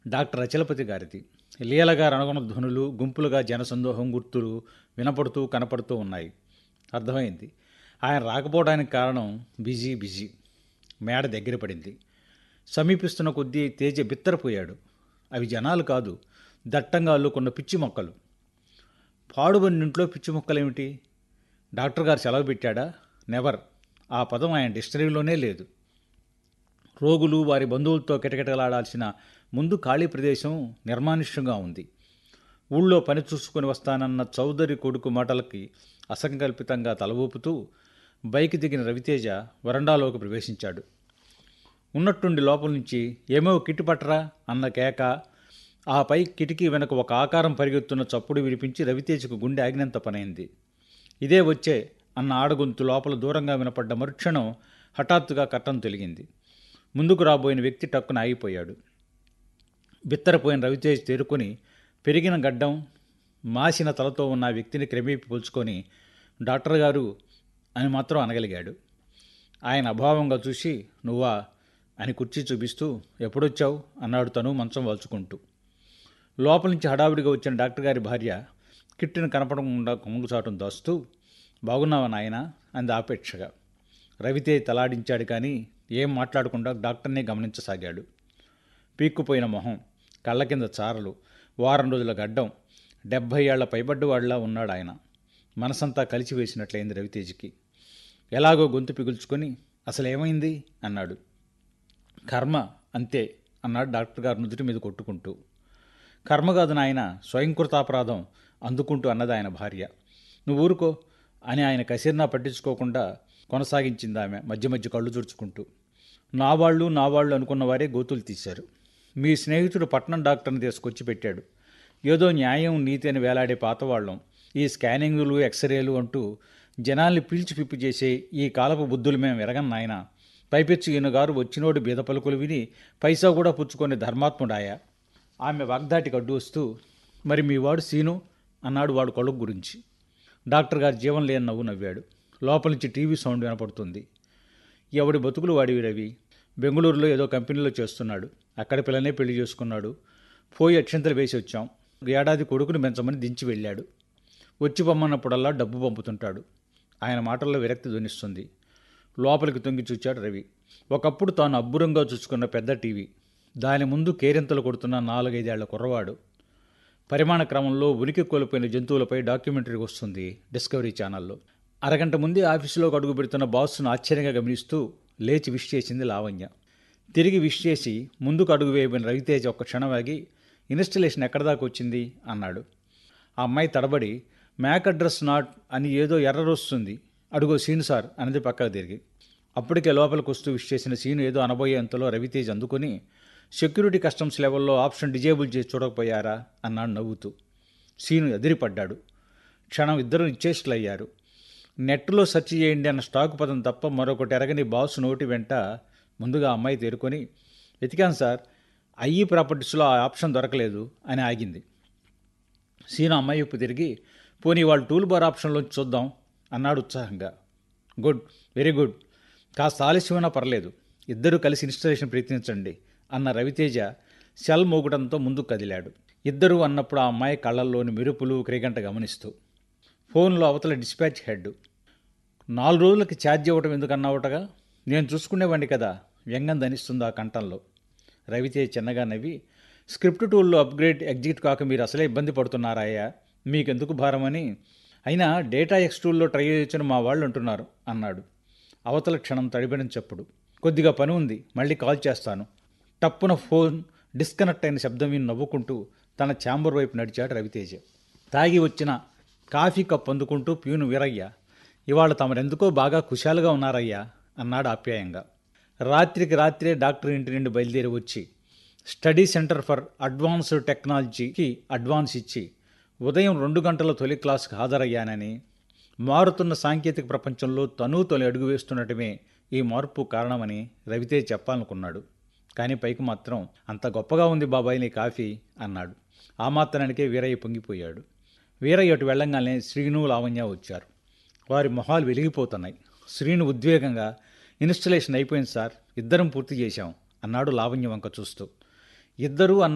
doctor Achalapathi గారిది లీలగా రణగుణ ధ్వనులు గుంపులుగా జనసందోహం గుర్తులు వినపడుతూ కనపడుతూ ఉన్నాయి అర్థమైంది ఆయన రాకపోవడానికి కారణం బిజీ బిజీ మేడ దగ్గర పడింది సమీపిస్తున్న కొద్దీ తేజ బిత్తరపోయాడు అవి జనాలు కాదు దట్టంగా అల్లుకున్న పిచ్చి మొక్కలు పాడుబడిన ఇంట్లో పిచ్చి మొక్కలేమిటి డాక్టర్ గారు సెలవు పెట్టాడా నెవర్ ఆ పదం ఆయన డిక్షనరీలోనే లేదు రోగులు వారి బంధువులతో కిటకిటలాడాల్సిన ముందు ఖాళీ ప్రదేశం నిర్మానుష్యంగా ఉంది ఊళ్ళో పని చూసుకొని వస్తానన్న చౌదరి కొడుకు మాటలకి అసంకల్పితంగా తల ఊపుతూ బైక్ దిగిన రవితేజ వరండాలోకి ప్రవేశించాడు ఉన్నట్టుండి లోపల నుంచి ఏమో కిట్టి పట్టరా అన్న కేక ఆపై కిటికీ వెనక ఒక ఆకారం పరిగెత్తున్న చప్పుడు వినిపించి రవితేజకు గుండె ఆగినంత పనైంది ఇదే వచ్చే అన్న ఆడగొంతు లోపల దూరంగా వినపడ్డ మరుక్షణం హఠాత్తుగా కట్టం తొలగింది ముందుకు రాబోయిన వ్యక్తి టక్కున ఆగిపోయాడు బిత్తరపోయిన రవితేజ్ తేరుకొని పెరిగిన గడ్డం మాసిన తలతో ఉన్న ఆ వ్యక్తిని క్రమేపి పోల్చుకొని డాక్టర్ గారు అని మాత్రం అనగలిగాడు ఆయన అభావంగా చూసి నువ్వా అని కుర్చీ చూపిస్తూ ఎప్పుడొచ్చావు అన్నాడు తను మంచం వాల్చుకుంటూ లోపల నుంచి హడావిడిగా వచ్చిన డాక్టర్ గారి భార్య కిట్టిని కనపడకుండా కొంగుచాటును దాస్తూ బాగున్నావా నాయనా అంది ఆపేక్షగా రవితే తలాడించాడు కానీ ఏం మాట్లాడకుండా డాక్టర్నే గమనించసాగాడు పీక్కుపోయిన మొహం కళ్ళ కింద చారలు వారం రోజుల గడ్డం డెబ్భై ఏళ్ల పైబడ్డవాడిలా ఉన్నాడు ఆయన మనసంతా కలిసి వేసినట్లయింది రవితేజ్కి ఎలాగో గొంతు పిగుల్చుకొని అసలు ఏమైంది అన్నాడు కర్మ అంతే అన్నాడు డాక్టర్ గారు నుదుటి మీద కొట్టుకుంటూ కర్మ కాదు నాయన స్వయంకృతాపరాధం అందుకుంటూ అన్నది ఆయన భార్య నువ్వు ఊరుకో అని ఆయన కసిరినా పట్టించుకోకుండా కొనసాగించింది ఆమె మధ్య మధ్య కళ్ళు తుడుచుకుంటూ నా వాళ్ళు నా వాళ్ళు అనుకున్న వారే గోతులు తీశారు మీ స్నేహితుడు పట్నం డాక్టర్ని తీసుకొచ్చి పెట్టాడు ఏదో న్యాయం నీతి అని వేలాడే పాతవాళ్ళం ఈ స్కానింగులు ఎక్స్రేలు అంటూ జనాల్ని పీల్చి పిప్పి చేసే ఈ కాలపు బుద్ధులు మేము ఎరగం నాయన పైపెచ్చు ఈయన గారు వచ్చినోడు బీద పలుకులు విని పైసా కూడా పుచ్చుకొని ధర్మాత్ముడాయా ఆమె వాగ్దాటికి అడ్డు వస్తూ మరి మీ వాడు సీను అన్నాడు వాడు కొడుకు గురించి డాక్టర్ గారు జీవం లేని నవ్వు నవ్వాడు లోపల నుంచి టీవీ సౌండ్ వినపడుతుంది ఎవడి బతుకులు వాడివి రవి బెంగళూరులో ఏదో కంపెనీలో చేస్తున్నాడు అక్కడ పిల్లనే పెళ్లి చేసుకున్నాడు పోయి అక్షంతలు వేసి వచ్చాం ఏడాది కొడుకుని పెంచమని దించి వెళ్ళాడు వచ్చి పొమ్మన్నప్పుడల్లా డబ్బు పంపుతుంటాడు ఆయన మాటల్లో విరక్తి ధ్వనిస్తుంది లోపలికి తొంగి చూచాడు రవి ఒకప్పుడు తాను అబ్బురంగా చూసుకున్న పెద్ద టీవీ దాని ముందు కేరింతలు కొడుతున్న నాలుగైదేళ్ల కుర్రవాడు పరిమాణ క్రమంలో ఉనికి కోల్పోయిన జంతువులపై డాక్యుమెంటరీ వస్తుంది డిస్కవరీ ఛానల్లో అరగంట ముందే ఆఫీసులోకి అడుగు పెడుతున్న బాస్ను ఆశ్చర్యంగా గమనిస్తూ లేచి విష్ చేసింది లావణ్య తిరిగి విష్ చేసి ముందుకు అడుగు వేయబడిన రవితేజ ఒక్క క్షణం ఆగి ఇన్స్టలేషన్ ఎక్కడ దాకా వచ్చింది అన్నాడు ఆ అమ్మాయి తడబడి మ్యాక్ అడ్రస్ నాట్ అని ఏదో ఎర్రర్ వస్తుంది అడుగో సీను సార్ అనేది పక్కకు తిరిగి అప్పటికే లోపలికి వస్తూ విష్ చేసిన సీను ఏదో అనబోయేంతలో రవితేజ్ అందుకొని సెక్యూరిటీ కస్టమ్స్ లెవెల్లో ఆప్షన్ డిజేబుల్ చేసి చూడకపోయారా అన్నాడు నవ్వుతూ సీను ఎదిరిపడ్డాడు క్షణం ఇద్దరు నిశ్చేష్లయ్యారు నెట్లో సెర్చ్ చేయండి అన్న స్టాక్ పదం తప్ప మరొకటి ఎరగని బాస్ నోటి వెంట ముందుగా అమ్మాయి తేరుకొని వెతికాను సార్ ఐఈ ప్రాపర్టీస్లో ఆ ఆప్షన్ దొరకలేదు అని ఆగింది సీను అమ్మాయి వైపు తిరిగి పోనీ వాళ్ళు టూల్ బార్ ఆప్షన్లోంచి చూద్దాం అన్నాడు ఉత్సాహంగా గుడ్ వెరీ గుడ్ కాస్త ఆలస్యమైనా పర్లేదు ఇద్దరూ కలిసి ఇన్స్టలేషన్ ప్రయత్నించండి అన్న రవితేజ సెల్ మోగడంతో ముందుకు కదిలాడు ఇద్దరూ అన్నప్పుడు ఆ అమ్మాయి కళ్ళల్లోని మెరుపులు క్రిగంట గమనిస్తూ ఫోన్లో అవతల డిస్పాచ్ హెడ్ నాలుగు రోజులకి ఛార్జ్ ఇవ్వటం ఎందుకన్నావుటగా నేను చూసుకునేవాడిని కదా వ్యంగం ధనిస్తుంది ఆ కంఠంలో రవితేజ్ చిన్నగా నవ్వి స్క్రిప్ట్ టూల్లో అప్గ్రేడ్ ఎగ్జిట్ కాక మీరు అసలే ఇబ్బంది పడుతున్నారాయా మీకెందుకు భారమని అయినా డేటా ఎక్స్ టూల్లో ట్రై చేయొచ్చని మా వాళ్ళు అంటున్నారు అన్నాడు అవతల క్షణం తడిబడిన చెప్పుడు కొద్దిగా పని ఉంది మళ్ళీ కాల్ చేస్తాను టప్పున ఫోన్ డిస్కనెక్ట్ అయిన శబ్దం విని నవ్వుకుంటూ తన ఛాంబర్ వైపు నడిచాడు రవితేజ తాగి వచ్చిన కాఫీ కప్ అందుకుంటూ ప్యూను వీరయ్య ఇవాళ తమరెందుకో బాగా కుశాలుగా ఉన్నారయ్యా అన్నాడు ఆప్యాయంగా రాత్రికి రాత్రే డాక్టర్ ఇంటి నుండి బయలుదేరి వచ్చి స్టడీ సెంటర్ ఫర్ అడ్వాన్స్డ్ టెక్నాలజీకి అడ్వాన్స్ ఇచ్చి ఉదయం రెండు గంటల తొలి క్లాస్కి హాజరయ్యానని మారుతున్న సాంకేతిక ప్రపంచంలో తను తొలి అడుగు వేస్తుండటమే ఈ మార్పు కారణమని రవితేజ్ చెప్పాలనుకున్నాడు కానీ పైకి మాత్రం అంత గొప్పగా ఉంది బాబాయ్ నీ కాఫీ అన్నాడు ఆ మాత్రానికే వీరయ్య పొంగిపోయాడు వీరయ్య అటు వెళ్ళంగానే శ్రీను లావణ్య వచ్చారు వారి మొహాలు వెలిగిపోతున్నాయి శ్రీను ఉద్వేగంగా ఇన్స్టలేషన్ అయిపోయింది సార్ ఇద్దరం పూర్తి చేశాం అన్నాడు లావణ్య వంక చూస్తూ ఇద్దరూ అన్న